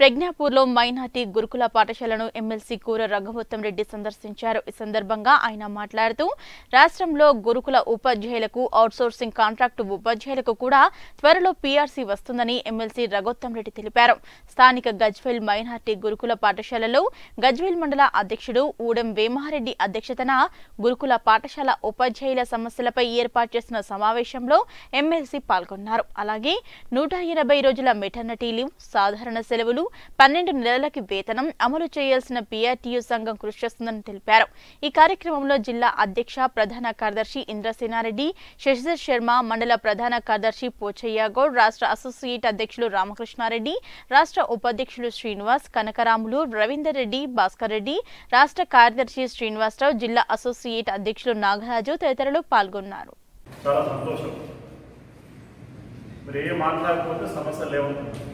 ప్రజ్ఞాపూర్లో minority గురుకుల పాఠశాలను MLC కూర రఘువత్తం రెడ్డి సందర్శించారు ఈ సందర్భంగా ఆయన మాట్లాడుతూ రాష్ట్రంలో గురుకుల ఉపాధ్యాయులకు అవుట్సోర్సింగ్ కాంట్రాక్టు ఉపాధ్యాయులకు కూడా త్వరలో పీఆర్సీ వస్తుందని ఎమ్మెల్సీ రఘోత్తం రెడ్డి తెలిపారు స్థానిక గజ్వేల్ మైనార్టీ గురుకుల పాఠశాలలో గజ్వేల్ మండల అధ్యక్షుడు ఊడెం వేమారెడ్డి అధ్యక్షతన గురుకుల పాఠశాల ఉపాధ్యాయుల సమస్యలపై ఏర్పాటు చేసిన సమావేశంలో ఎమ్మెల్సీ పాల్గొన్నారు అలాగే నూట ఎనభై రోజుల మెటర్నిటీ లీవ్ సాధారణ సెలవులు పన్నెండు నెలలకి వేతనం అమలు చేయాల్సిన పీఆర్టీయూ సంఘం కృషి చేస్తుందని తెలిపారు ఈ కార్యక్రమంలో జిల్లా అధ్యక్ష ప్రధాన కార్యదర్శి ఇంద్రసేనారెడ్డి శశిధర్ శర్మ మండల ప్రధాన కార్యదర్శి పోచయ్య గౌడ్ రాష్ట్ర అసోసియేట్ అధ్యక్షులు రామకృష్ణారెడ్డి రాష్ట్ర ఉపాధ్యక్షులు శ్రీనివాస్ కనకరాములు రవీందర్ రెడ్డి భాస్కర్ రెడ్డి రాష్ట్ర కార్యదర్శి శ్రీనివాసరావు జిల్లా అసోసియేట్ అధ్యక్షులు నాగరాజు తదితరులు పాల్గొన్నారు చాలా సంతోషం మీరు ఏం మాట్లాడకపోతే సమస్య లేవు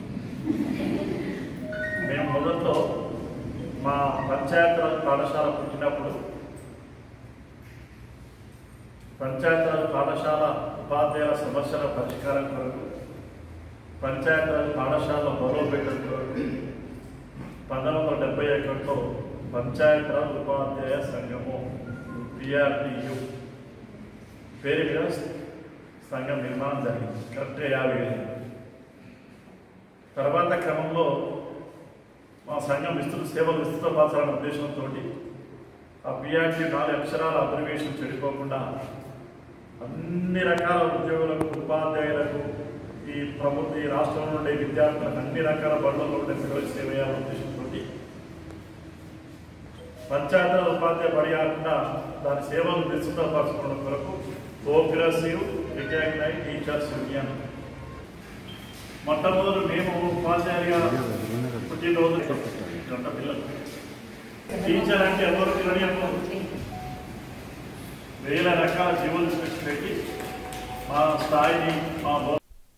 మేము మొదట్లో మా పంచాయతీరాజ్ పాఠశాల పుట్టినప్పుడు పంచాయతీరాజ్ పాఠశాల ఉపాధ్యాయుల సమస్యల పరిష్కారం కొరకు పంచాయతీరాజ్ పాఠశాల బలోపేతం కొరకు పంతొమ్మిది వందల డెబ్బై ఒకటిలో పంచాయతీరాజ్ ఉపాధ్యాయ సంఘము పిఆర్టీయు పేరు మీద సంఘం నిర్మాణం జరిగింది కరెక్ట్గా యాభై ఏళ్ళు తర్వాత క్రమంలో మా సంఘం విస్తృత సేవలు విస్తృతపరచాలన్న ఉద్దేశంతో ఆ పిఆర్టీ నాలుగు అక్షరాల అబ్రివేషన్ చెడిపోకుండా అన్ని రకాల ఉద్యోగులకు ఉపాధ్యాయులకు ఈ ప్రభుత్వ ఈ రాష్ట్రంలో ఉండే విద్యార్థులకు అన్ని రకాల బడులలో ఉండే పిల్లలకు సేవ చేయాలన్న ఉద్దేశంతో పంచాయతీ ఉపాధ్యాయ పని కాకుండా దాని సేవలు విస్తృతపరచుకోవడం కొరకు ప్రోగ్రెసివ్ రికగ్నైజ్ టీచర్స్ యూనియన్ మొట్టమొదటి మేము ఉపాధ్యాయులుగా పుట్టినరోజు ఇదంతా పిల్లలు టీచర్ అంటే ఎవరు పిల్లని వేల రకాల జీవన స్పెక్స్ పెట్టి మా స్థాయిని మా బోధ